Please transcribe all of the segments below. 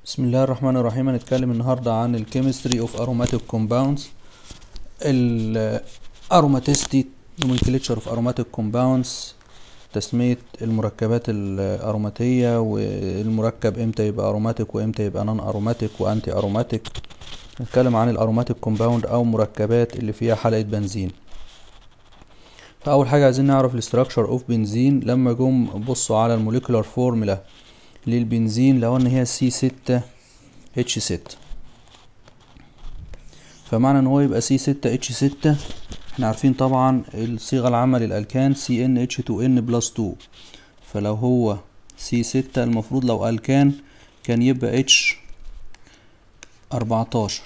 بسم الله الرحمن الرحيم هنتكلم النهاردة عن الكيمستري اوف aromatic compounds ال aromaticity nomenclature of aromatic compounds تسمية المركبات الأروماتية والمركب امتى يبقى aromatic وامتى يبقى non aromatic وانتي aromatic نتكلم عن الاروماتيك كومباوند او مركبات اللي فيها حلقة بنزين فأول حاجة عايزين نعرف الاستراكشر اوف بنزين لما جم بصوا على الموليكولار فورمولا للبنزين لو ان هي سي ستة اتش ستة فمعنى ان هو يبقى سي ستة اتش ستة احنا عارفين طبعا الصيغة العامة للألكان سي ان اتش تو ان بلس تو فلو هو سي ستة المفروض لو ألكان كان يبقى اتش أربعتاشر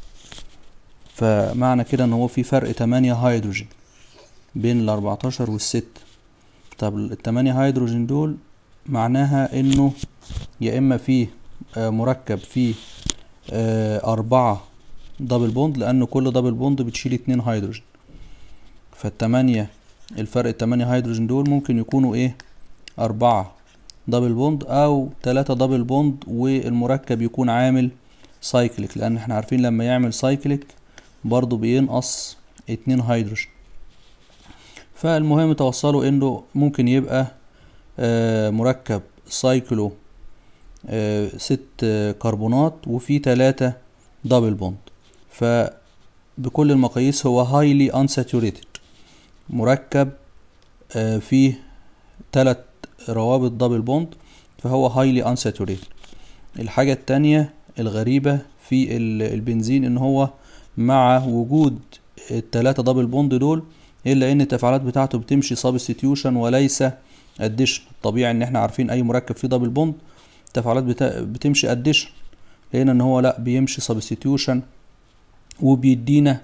فمعنى كده ان هو في فرق تمانية هيدروجين بين الأربعتاشر والستة طب التمانية هيدروجين دول معناها انه يا اما فيه آه مركب فيه آه أربعة دبل بوند لأن كل دبل بوند بتشيل اتنين هيدروجين فالتمانية الفرق التمانية هيدروجين دول ممكن يكونوا ايه أربعة دبل بوند أو تلاتة دبل بوند والمركب يكون عامل سايكليك لأن احنا عارفين لما يعمل سايكليك برضو بينقص اتنين هيدروجين فالمهم توصلوا انه ممكن يبقى آه مركب سايكلو آه ست آه كربونات وفي تلاتة دبل بوند فبكل المقاييس هو highly unsaturated مركب فيه تلات روابط دبل بوند فهو highly unsaturated الحاجة التانية الغريبة في البنزين ان هو مع وجود التلاتة دبل بوند دول الا ان التفاعلات بتاعته بتمشي substitution وليس اديشن طبيعي ان احنا عارفين اي مركب فيه دبل بوند التفاعلات بتا... بتمشي اديشن لقينا ان هو لا بيمشي سبستيتيوشن وبيدينا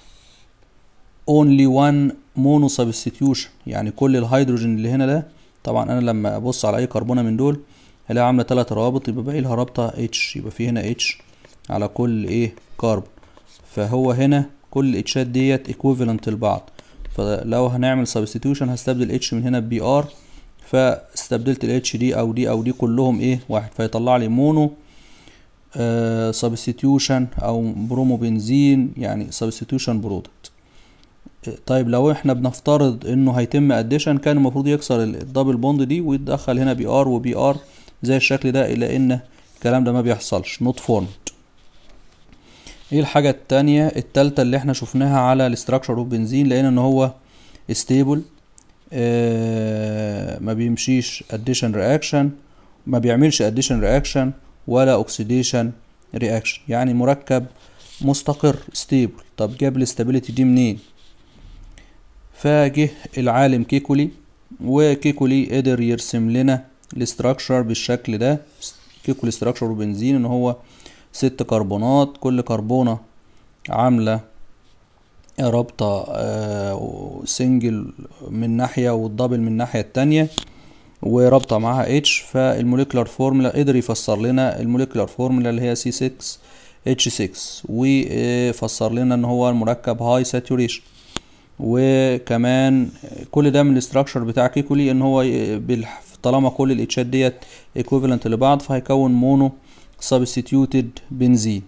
only one mono substitution يعني كل الهيدروجين اللي هنا ده طبعا انا لما ابص على اي كربونه من دول هلاقي عامله تلات روابط يبقى باقي لها رابطه اتش يبقى في هنا اتش على كل ايه كربون فهو هنا كل الاتشات ديت equivalent لبعض فلو هنعمل substitution هستبدل اتش من هنا بي ار فاستبدلت الاتش دي او دي او دي كلهم ايه واحد فيطلع لي مونو آه سبستيتيوشن او برومو بنزين يعني سبستيتيوشن برودكت طيب لو احنا بنفترض انه هيتم اديشن كان المفروض يكسر الدبل بوند دي ويتدخل هنا بي ار وبي ار زي الشكل ده الا ان الكلام ده ما بيحصلش نوت فورمد ايه الحاجة التانية التالتة اللي احنا شفناها على الاستراكشر اوف بنزين لقينا ان هو ستيبل آه ما بيمشيش اديشن رياكشن ما بيعملش اديشن رياكشن ولا اوكسيديشن رياكشن يعني مركب مستقر ستيبل طب جاب الاستابيليتي دي منين فجه العالم كيكولي وكيكولي قدر يرسم لنا الاستراكشر بالشكل ده كيكولي استراكشر بنزين ان هو ست كربونات كل كربونة عاملة رابطة آه سنجل من ناحية والدبل من الناحية التانية ورابطة معاها اتش فالموليكولار فورمولا قدر يفسر لنا الموليكولار فورمولا اللي هي سي 6 اتش 6 وفسر لنا ان هو المركب هاي ساتوريشن وكمان كل ده من الاستراكشر بتاع كيكولي ان هو طالما كل الاتشات ديت ايكوفالنت لبعض فهيكون مونو substituted بنزين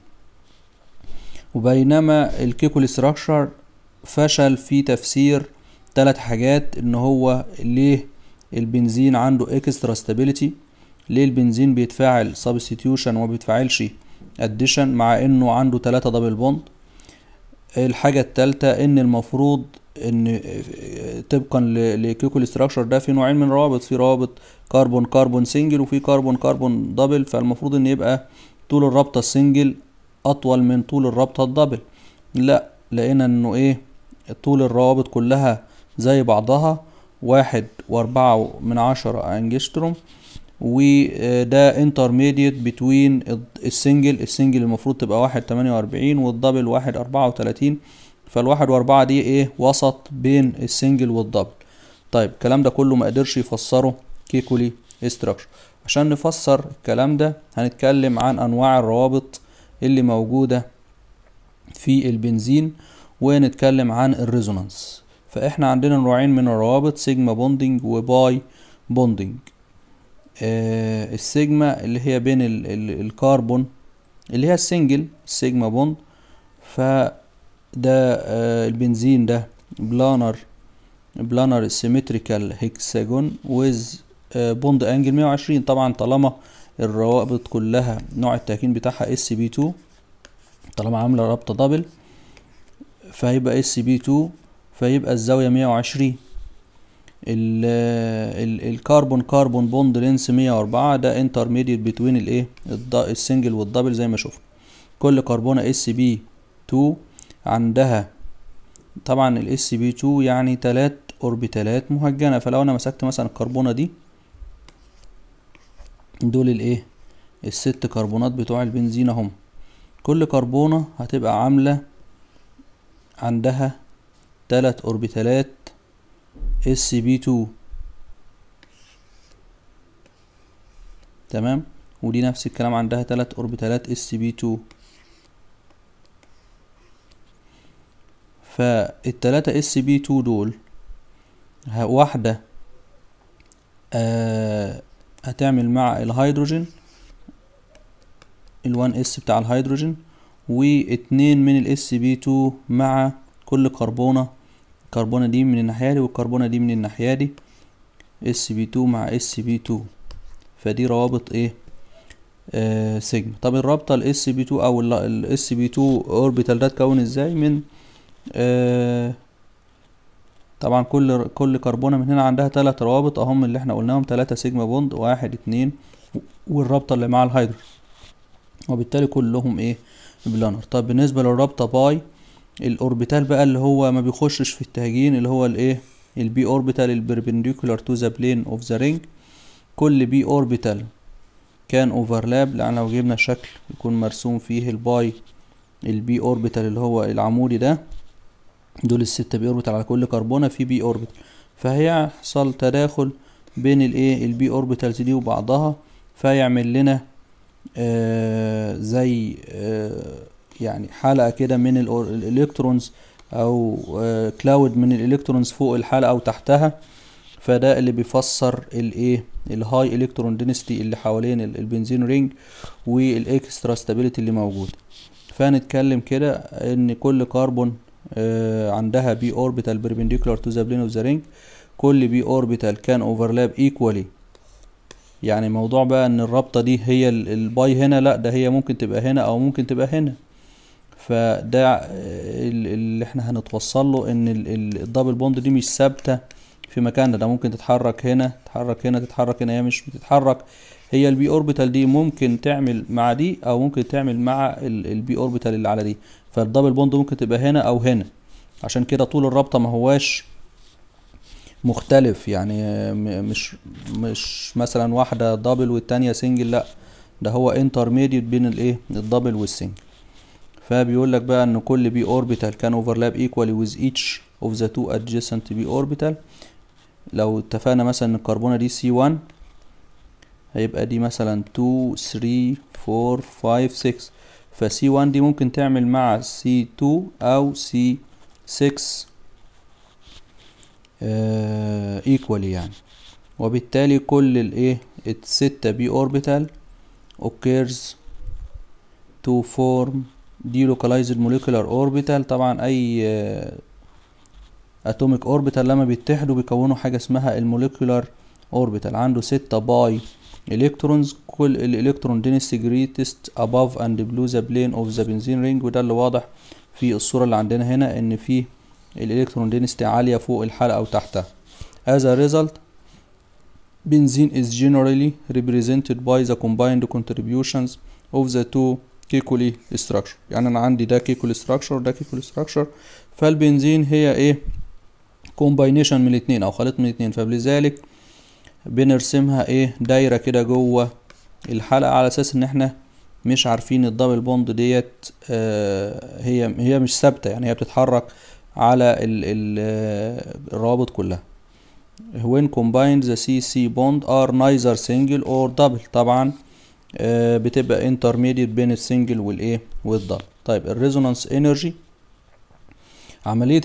وبينما الكيكولي ستراكشر فشل في تفسير ثلاث حاجات ان هو ليه البنزين عنده اكسترا ستابيليتي ليه البنزين بيتفاعل سبستيتيوشن وما بيتفاعلش اديشن مع انه عنده ثلاثة دبل بوند الحاجة التالتة ان المفروض ان طبقا لكيكول ستراكشر ده في نوعين من الروابط في روابط كربون كربون سنجل وفي كربون كربون دبل فالمفروض ان يبقى طول الرابطة السنجل اطول من طول الرابطة الدبل لا لقينا انه ايه طول الروابط كلها زي بعضها واحد واربعة من عشرة انجستروم وده انترميديت بتوين السنجل السنجل المفروض تبقى واحد تمانية واربعين والدبل واحد اربعة وتلاتين فالواحد واربعة دي ايه وسط بين السنجل والدبل طيب الكلام ده كله ما قدرش يفسره كيكولي استراكشر عشان نفسر الكلام ده هنتكلم عن انواع الروابط اللي موجودة في البنزين ونتكلم عن الريزونانس فاحنا عندنا نوعين من الروابط سيجما بوندنج وباي بوندنج آه السيجما اللي هي بين ال ال الكربون اللي هي السنجل سيجما بوند فده آه البنزين ده بلانر بلانر سيمتريكال هيكساجون ويز بوند انجل 120 طبعا طالما الروابط كلها نوع التأكيد بتاعها اس بي 2 طالما عامله رابطه دبل فهيبقى اس بي 2 فيبقى الزاويه 120 ال ال الكربون كربون بوند لينس 104 ده انترميديت بتوين الايه السنجل والدبل زي ما شفنا كل كربونه اس بي 2 عندها طبعا الاس بي 2 يعني تلات اوربيتالات مهجنه فلو انا مسكت مثلا الكربونه دي دول الايه الست كربونات بتوع البنزين اهم كل كربونه هتبقى عامله عندها تلات اوربيتالات اس بي 2 تمام ودي نفس الكلام عندها تلات اوربيتالات اس بي 2 فالتلاتة اس بي 2 دول واحدة آه هتعمل مع الهيدروجين ال1 اس بتاع الهيدروجين واتنين من الاس بي 2 مع كل كربونة الكربونة دي من الناحية دي والكربونة دي من الناحية دي اس بي 2 مع اس بي 2 فدي روابط ايه آه سيجما طب الرابطة الاس بي 2 او الاس بي 2 اوربيتال ده اتكون ازاي من آه طبعا كل كل كربونه من هنا عندها ثلاث روابط اهم اللي احنا قلناهم ثلاثة سيجما بوند واحد اتنين والرابطه اللي مع الهيدروجين وبالتالي كلهم ايه بلانر طب بالنسبه للرابطه باي الاوربيتال بقى اللي هو ما بيخشش في التهجين اللي هو الايه البي اوربيتال البربنديكولار تو ذا بلين اوف ذا رينج كل بي اوربيتال كان اوفرلاب لان لو جبنا شكل يكون مرسوم فيه الباي البي اوربيتال اللي هو العمودي ده دول الستة بي اوربيتال على كل كربونة في بي اوربيتال فهيحصل تداخل بين الايه البي اوربيتالز دي وبعضها فيعمل لنا آه زي آه يعني حلقة كده من الالكترونز او آه كلاود من الالكترونز فوق الحلقة او تحتها فده اللي بيفسر الايه الهاي الكترون دينستي اللي حوالين البنزين رينج والاكسترا ستابيليتي اللي موجود فنتكلم كده ان كل كربون آه عندها بي اوربيتال perpendicular to the plane of the ring كل بي اوربيتال كان اوفرلاب equally يعني موضوع بقى ان الرابطه دي هي الباي هنا لا ده هي ممكن تبقى هنا او ممكن تبقى هنا فده اللي احنا هنتوصل له ان الدبل بوند دي مش ثابته في مكانها ده ممكن تتحرك هنا تتحرك هنا تتحرك هنا هي مش بتتحرك هي البي اوربيتال دي ممكن تعمل مع دي او ممكن تعمل مع البي اوربيتال اللي على دي فالدبل بوند ممكن تبقى هنا او هنا عشان كده طول الرابطه ما هواش مختلف يعني مش مش مثلا واحده دبل والتانية سنجل لا ده هو انترميديت بين الايه الدبل والسنجل فبيقول لك بقى ان كل بي اوربيتال كان اوفرلاب ايكوالي ويز each of the two adjacent بي اوربيتال لو اتفقنا مثلا ان الكربونه دي سي 1 هيبقى دي مثلا 2 3 4 5 6 فسي 1 دي ممكن تعمل مع سي 2 او سي 6 ايكوالي يعني وبالتالي كل الايه الستة بي اوربيتال occurs to form delocalized molecular orbital طبعا اي اتوميك اوربيتال لما بيتحدوا بيكونوا حاجه اسمها الموليكولار اوربيتال عنده ستة باي الكترونز كل الالكترون density greatest above and below the plane of the benzene ring وده اللي واضح في الصورة اللي عندنا هنا ان في الالكترون density عالية فوق الحلقة وتحتها as a result benzene is generally represented by the combined contributions of the two كيكولي structure يعني انا عندي ده كيكولي structure وده كيكولي structure فالبنزين هي ايه combination من الاتنين او خليط من الاتنين فلذلك بنرسمها ايه دايره كده جوه الحلقه على اساس ان احنا مش عارفين الدبل بوند ديت آه هي هي مش ثابته يعني هي بتتحرك على ال ال الروابط كلها when combined the CC bond are neither single or double طبعا آه بتبقى intermediate بين السنجل والايه والدبل طيب الريزونانس انرجي عملية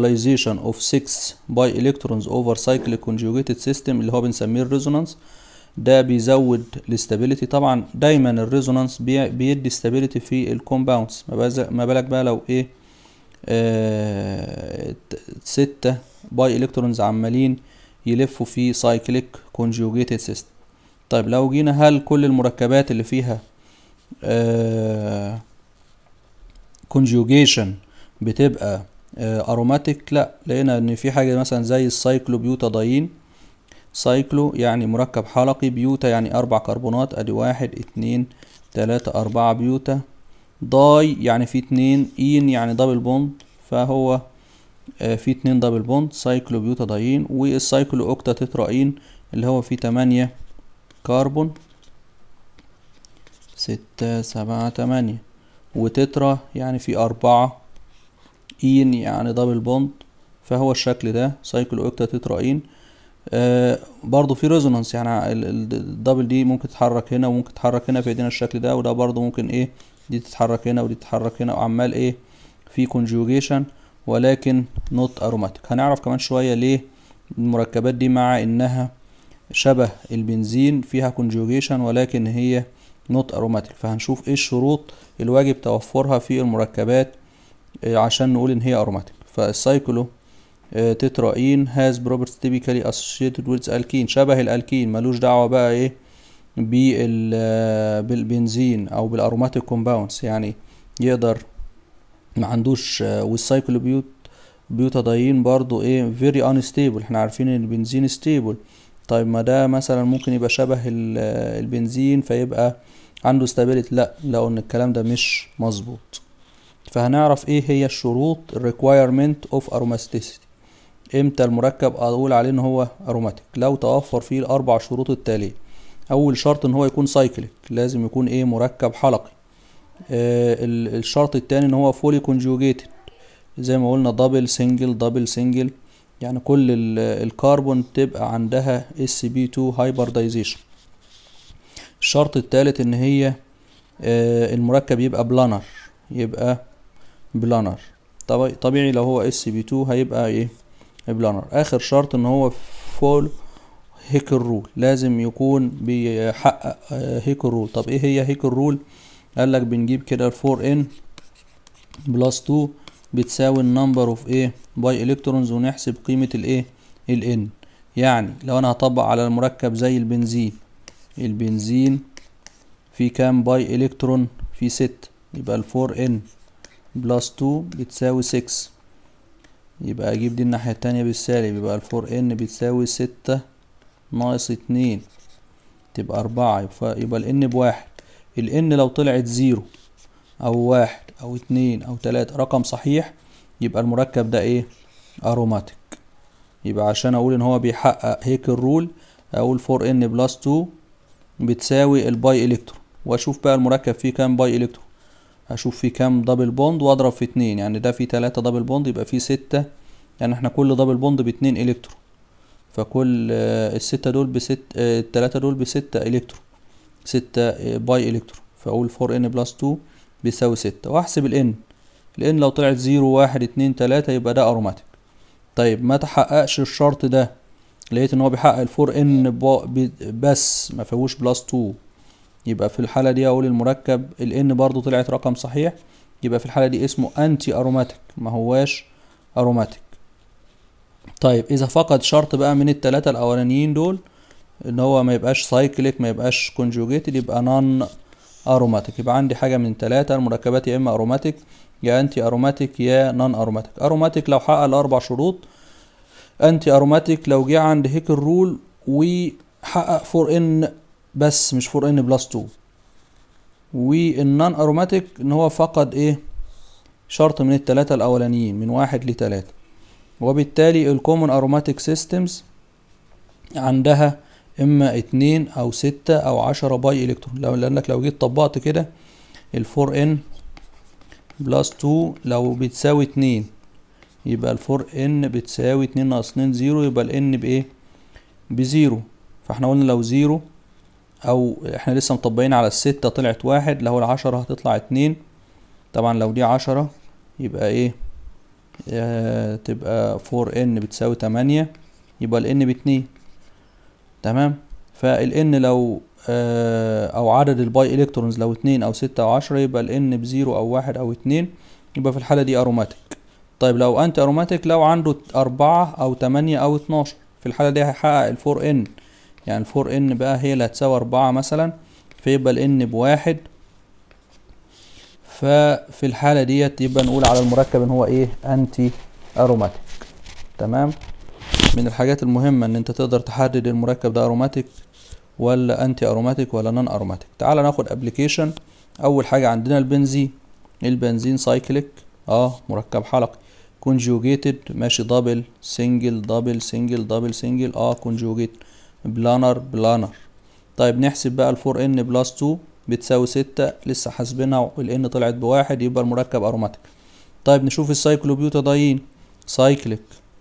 الديلوكاليزيشن اوف 6 باي الكترونز اوفر سايكل conjugated system اللي هو بنسميه الريزونانس ده بيزود الاستابيليتي طبعا دايما الريزونانس بي- بيدي استابيليتي في الكومباوندز ما بز- ما بالك بقى لو ايه آه ت- ستة باي الكترونز عمالين يلفوا في سايكليك كونجوجيتد سيستم طيب لو جينا هل كل المركبات اللي فيها كونجوجيشن بتبقى اروماتيك لا لقينا ان في حاجه مثلا زي السايكلوبيوتاداين سايكلو يعني مركب حلقي بيوتا يعني اربع كربونات ادي واحد اتنين تلاتة اربعة بيوتا داي يعني في اتنين اين يعني دبل بوند فهو آه، في اتنين دبل بوند سايكلو بيوتاداين والسايكلو اوكتا تتراين اللي هو فيه تمانية كربون ستة سبعة تمانية وتترا يعني في أربعة إين يعني دبل بوند فهو الشكل ده سايكلو اوكتا تتراين آه برضو في ريزونانس يعني ال- ال- الدبل دي ممكن تتحرك هنا وممكن تتحرك هنا فيدينا الشكل ده وده برضو ممكن ايه دي تتحرك هنا ودي تتحرك هنا وعمال ايه في كونجوجيشن ولكن نوت اروماتيك هنعرف كمان شوية ليه المركبات دي مع انها شبه البنزين فيها كونجوجيشن ولكن هي نوت اروماتيك فهنشوف ايه الشروط الواجب توفرها في المركبات آه، عشان نقول ان هي اروماتيك فالسايكلو آه، تتراين has properties typically associated with alkene شبه الالكين ملوش دعوة بقى ايه بال آه، بالبنزين او بالاروماتيك كومباوندز يعني يقدر ما عندوش آه، والسايكلوبيوت بيوتاداين برضو ايه very unstable احنا عارفين ان البنزين stable طيب ما ده مثلا ممكن يبقى شبه ال- آه، البنزين فيبقى عنده stability لا لو ان الكلام ده مش مظبوط فهنعرف ايه هي الشروط requirement of aromaticity امتى المركب اقول عليه ان هو اروماتيك لو توفر فيه الاربع شروط التالية اول شرط ان هو يكون سايكليك لازم يكون ايه مركب حلقي آه ال- الشرط التاني ان هو فولي كونجوجيتد زي ما قلنا دبل سنجل دبل سنجل يعني كل ال- الكربون تبقى عندها اس بي 2 هايبردايزيشن الشرط التالت ان هي آه المركب يبقى بلانر يبقى بلانر طبيعي طبيعي لو هو اس بي 2 هيبقى ايه بلانر اخر شرط ان هو فول هيك الرول لازم يكون بيحقق هيك الرول طب ايه هي هيك الرول قال لك بنجيب كده 4 ان بلس 2 بتساوي النمبر اوف ايه باي الكترونز ونحسب قيمة الايه الان يعني لو انا هطبق على المركب زي البنزين البنزين في كام باي الكترون في ستة يبقى الفور ان بلس 2 بتساوي 6 يبقى اجيب دي الناحية التانية بالسالب يبقى الفور ان بتساوي ستة ناقص اتنين تبقى أربعة يبقى, يبقى الان بواحد الان لو طلعت زيرو أو واحد أو اتنين أو تلاتة رقم صحيح يبقى المركب ده ايه أروماتيك يبقى عشان أقول إن هو بيحقق هيك الرول أقول فور ان بلس تو بتساوي الباي إلكترون وأشوف بقى المركب فيه كام باي إلكترون هشوف فيه كام دبل بوند واضرب في اتنين يعني ده فيه تلاتة دبل بوند يبقى فيه ستة يعني احنا كل دبل بوند باتنين الكترون فكل آه، الستة دول بست آه، التلاتة دول بستة الكترون ستة آه، باي الكترون فاقول فور ان بلس تو بيساوي ستة واحسب الان الان لو طلعت زيرو واحد اتنين تلاتة يبقى ده اروماتيك طيب ما تحققش الشرط ده لقيت ان هو بيحقق الفور ان بس ما فيهوش بلس تو يبقى في الحالة دي اقول المركب الان برضو طلعت رقم صحيح يبقى في الحالة دي اسمه انتي اروماتيك ما هواش اروماتيك طيب اذا فقد شرط بقى من التلاتة الاولانيين دول ان هو ما يبقاش سايكليك ما يبقاش كونجوجيتد يبقى نون اروماتيك يبقى عندي حاجة من تلاتة المركبات يا اما اروماتيك يا انتي اروماتيك يا نون اروماتيك اروماتيك لو حقق الاربع شروط انتي اروماتيك لو جه عند هيك الرول وحقق فور ان بس مش فور ان بلس 2 والنون اروماتيك ان هو فقد ايه شرط من التلاتة الاولانيين من واحد لتلاتة وبالتالي الكومن اروماتيك سيستمز عندها اما اتنين او ستة او عشرة باي الكترون لو لانك لو جيت طبقت كده الفور ان بلس تو لو بتساوي اتنين يبقى الفور ان بتساوي اتنين ناقص اتنين زيرو يبقى الان بايه بزيرو فاحنا قلنا لو زيرو او احنا لسه مطبقين على الستة طلعت واحد لو العشرة هتطلع اتنين طبعا لو دي عشرة يبقى ايه آه تبقى فور ان بتساوي تمانية يبقى الان باتنين تمام فالان لو آه او عدد الباي الكترونز لو اتنين او ستة او عشرة يبقى الان بزيرو او واحد او اتنين يبقى في الحالة دي اروماتيك طيب لو انتي اروماتيك لو عنده اربعة او تمانية او اتناشر في الحالة دي هيحقق الفور ان يعني الفور ان بقى هي اللي هتساوي اربعة مثلا فيبقى الان بواحد ففي الحالة ديت يبقى نقول على المركب ان هو ايه انتي اروماتيك تمام من الحاجات المهمة ان انت تقدر تحدد المركب ده اروماتيك ولا انتي اروماتيك ولا نون اروماتيك تعال ناخد ابلكيشن اول حاجة عندنا البنزين البنزين سايكليك اه مركب حلقي كونجوجيتد ماشي دبل سنجل دبل سنجل دبل سنجل اه كونجوجيت بلانر بلانر طيب نحسب بقى الفور ان بلس 2 بتساوي ستة لسه حاسبينها والان طلعت بواحد يبقى المركب اروماتيك طيب نشوف السايكلوبيوتاداين سايكليك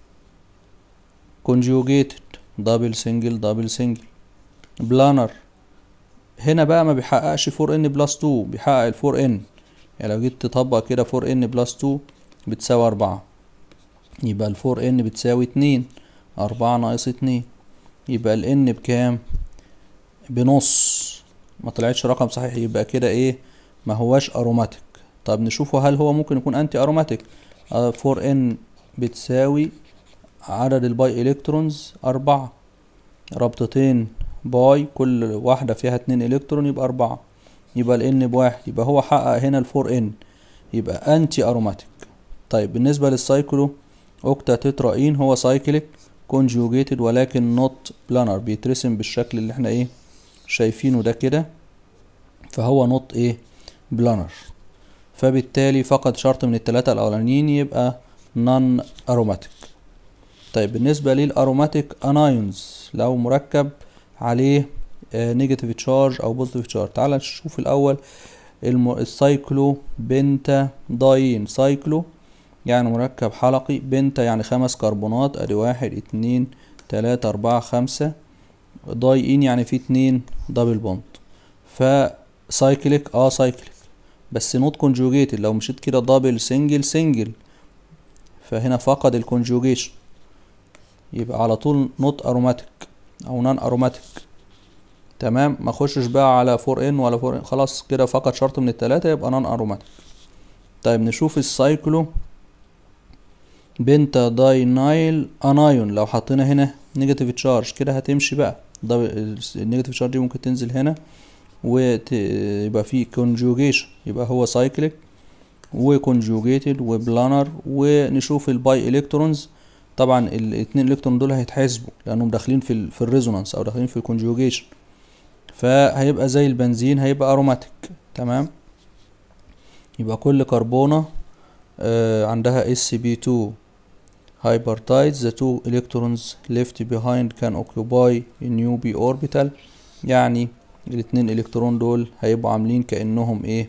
كونجوجيتد دبل سنجل دبل سنجل بلانر هنا بقى ما بيحققش 4 ان بلس 2 بيحقق ال 4 ان يعني لو جيت تطبق كده 4 ان بلس 2 بتساوي 4 يبقى ال 4 ان بتساوي 2 4 ناقص 2 يبقى ال ان بكام بنص ما طلعتش رقم صحيح يبقى كده ايه ما هواش اروماتيك طب نشوفه هل هو ممكن يكون انتي اروماتيك 4 ان بتساوي عدد الباي الكترونز أربعة ربطتين باي كل واحدة فيها اتنين الكترون يبقى أربعة يبقى ال n بواحد يبقى هو حقق هنا الفور ان يبقى انتي اروماتيك طيب بالنسبة للسايكلو اوكتا تتراين هو سايكليك كونجوجيتد ولكن نوت بلانر بيترسم بالشكل اللي احنا ايه شايفينه ده كده فهو نوت ايه بلانر فبالتالي فقد شرط من التلاتة الاولانيين يبقى نون اروماتيك طيب بالنسبة للأروماتيك أنايونز لو مركب عليه نيجاتيف تشارج أو بوزيتيف تشارج تعال نشوف الأول الم... السايكلو بنتا داين سايكلو يعني مركب حلقي بنتا يعني خمس كربونات ادي واحد اتنين تلاتة اربعة خمسة دايين يعني فيه اتنين دبل بوند فسايكليك اه سايكليك بس نوت كونجوجيتد لو مشيت كده دبل سنجل سنجل فهنا فقد الكونجوجيشن يبقى على طول نوت اروماتيك او نان اروماتيك تمام ما اخشش بقى على 4 ان ولا 4 ان خلاص كده فقط شرط من التلاتة يبقى نان اروماتيك طيب نشوف السايكلو بنتا داينايل انايون لو حطينا هنا نيجاتيف تشارج كده هتمشي بقى النيجاتيف تشارج دي ممكن تنزل هنا ويبقى فيه كونجوجيشن يبقى هو سايكليك وكونجوجيتد وبلانر ونشوف الباي الكترونز طبعا الاتنين الكترون دول هيتحسبوا لانهم داخلين في ال في الريزونانس او داخلين في الكونجوجيشن فهيبقى زي البنزين هيبقى اروماتيك تمام يبقى كل كربونة آه عندها SCP2 hypertides the two electrons left behind can occupy a new p orbital يعني الاتنين الكترون دول هيبقوا عاملين كأنهم ايه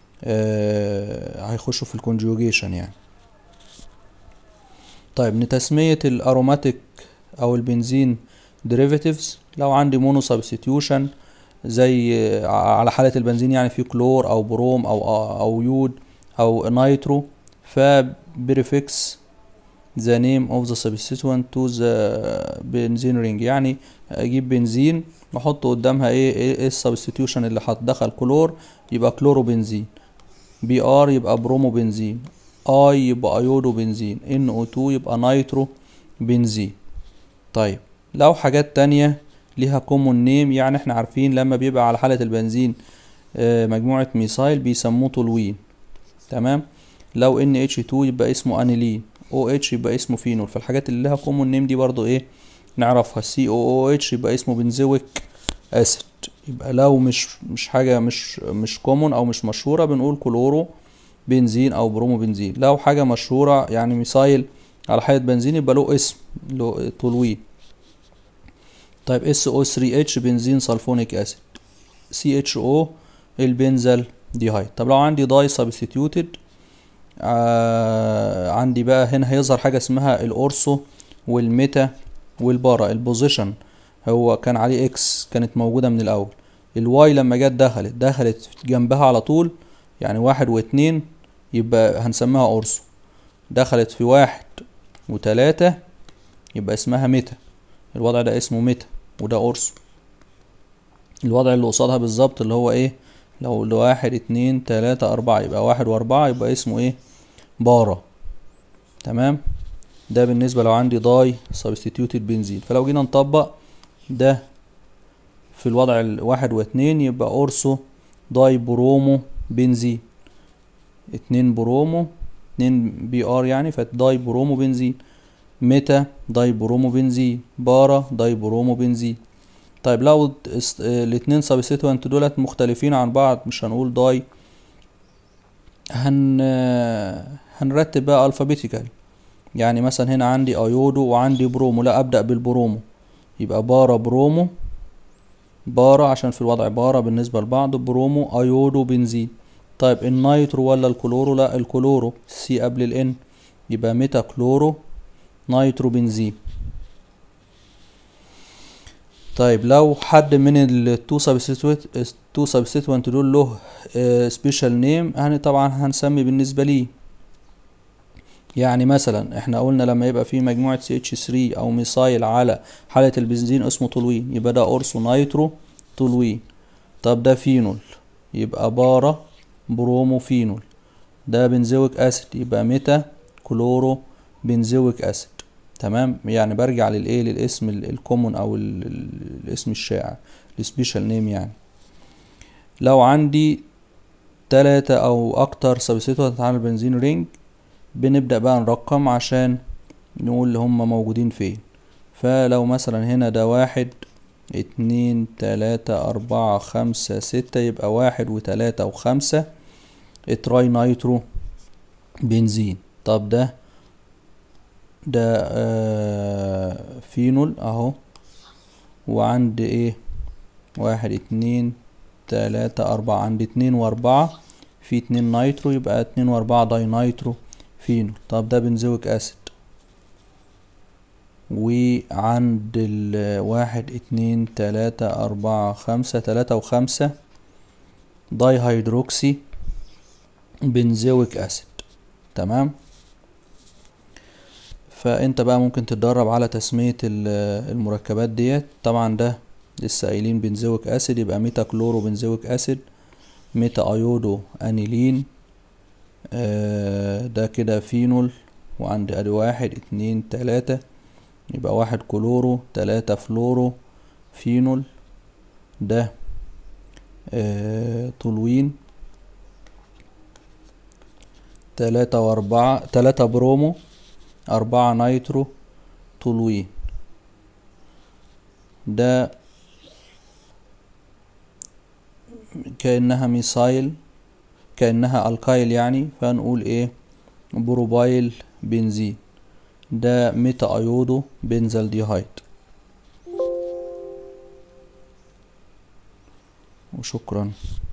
آه هيخشوا في الكونجوجيشن يعني طيب لتسمية الأروماتيك أو البنزين derivatives لو عندي مونو سبستيوشن زي على حالة البنزين يعني في كلور أو بروم أو أو يود أو نايترو فبريفكس the name of the substituent to the benzene ring يعني أجيب بنزين وأحط قدامها إيه إيه السبستيوشن اللي هتدخل كلور يبقى كلورو بنزين بي ار يبقى برومو بنزين اي يبقى ايودو بنزين ان او 2 يبقى نايترو بنزين طيب لو حاجات تانية ليها كومون نيم يعني احنا عارفين لما بيبقى على حالة البنزين آه مجموعة ميثايل بيسموه تولوين تمام لو ان اتش 2 يبقى اسمه انيلين او اتش يبقى اسمه فينول فالحاجات اللي لها كومون نيم دي برضو ايه نعرفها سي او او اتش يبقى اسمه بنزويك اسيد يبقى لو مش مش حاجة مش مش كومون او مش مشهورة بنقول كلورو بنزين او برومو بنزين لو حاجه مشهوره يعني ميثايل على حاله بنزين يبقى له اسم له تولوين طيب اس او 3 اتش بنزين سلفونيك اسيد سي اتش او البنزل ديهايد طب لو عندي داي سبستيوتد آه عندي بقى هنا هيظهر حاجه اسمها الاورسو والميتا والبارا البوزيشن هو كان عليه اكس كانت موجوده من الاول الواي لما جت دخلت دخلت جنبها على طول يعني واحد واتنين يبقى هنسميها أورسو دخلت في واحد وتلاتة يبقى اسمها ميتا الوضع ده اسمه ميتا وده أورسو الوضع اللي قصادها بالظبط اللي هو ايه لو لواحد اتنين تلاتة اربعة يبقى واحد واربعة يبقى اسمه ايه بارا تمام ده بالنسبة لو عندي داي سبستيتيوتد بنزين فلو جينا نطبق ده في الوضع الواحد واتنين يبقى اورسو داي برومو بنزين اتنين برومو اتنين بي ار يعني فداي برومو بنزين ميتا داي برومو بنزين بارا داي برومو بنزين طيب لو است- اه الاتنين سبستيتوانت دولت مختلفين عن بعض مش هنقول داي هن هنرتب بقى الفابيتيكال يعني مثلا هنا عندي ايودو وعندي برومو لا ابدا بالبرومو يبقى بارا برومو بارا عشان في الوضع بارا بالنسبه لبعض برومو ايودو بنزين طيب النيترو ولا الكلورو لا الكلورو سي قبل الان يبقى ميتا كلورو نيترو بنزين طيب لو حد من التو سبستيتويت التو سبستيتوينت دول له سبيشال نيم يعني طبعا هنسمي بالنسبه ليه يعني مثلا احنا قلنا لما يبقى في مجموعة CH3 او ميثايل على حالة البنزين اسمه تولوين يبقى ده اورسو نايترو تولوين طب ده فينول يبقى بارا برومو فينول ده بنزويك اسيد يبقى ميتا كلورو بنزويك اسيد تمام يعني برجع للايه للاسم ال- الكومون او ال- ال- الاسم الشائع السبيشال نيم يعني لو عندي تلاتة او اكتر سبستيتوت على البنزين رينج بنبدأ بقى نرقم عشان نقول هما موجودين فين فلو مثلا هنا ده واحد اتنين تلاتة أربعة خمسة ستة يبقى واحد وتلاتة وخمسة اتراي نايترو بنزين طب ده ده آه فينول اهو وعند ايه واحد اتنين تلاتة أربعة عند اتنين وأربعة في اتنين نايترو يبقى اتنين وأربعة داي نايترو فينول طب ده بنزويك أسيد وعند الواحد اتنين تلاتة أربعة خمسة تلاتة وخمسة داي هيدروكسي بنزويك أسيد تمام فانت بقى ممكن تتدرب على تسمية ال- المركبات ديت طبعا ده لسه قايلين بنزويك اسيد يبقى ميتا كلورو بنزويك اسيد ميتا ايودو انيلين آه، ده كده فينول وعند ادي واحد اتنين تلاتة يبقى واحد كلورو تلاتة فلورو فينول ده آه، تولوين تلاتة وأربعة تلاتة برومو أربعة نايترو تولوين ده كأنها ميثايل كأنها الكايل يعني فنقول ايه بروبايل بنزين ده ميتا ايودو بنزل ديهايد وشكرا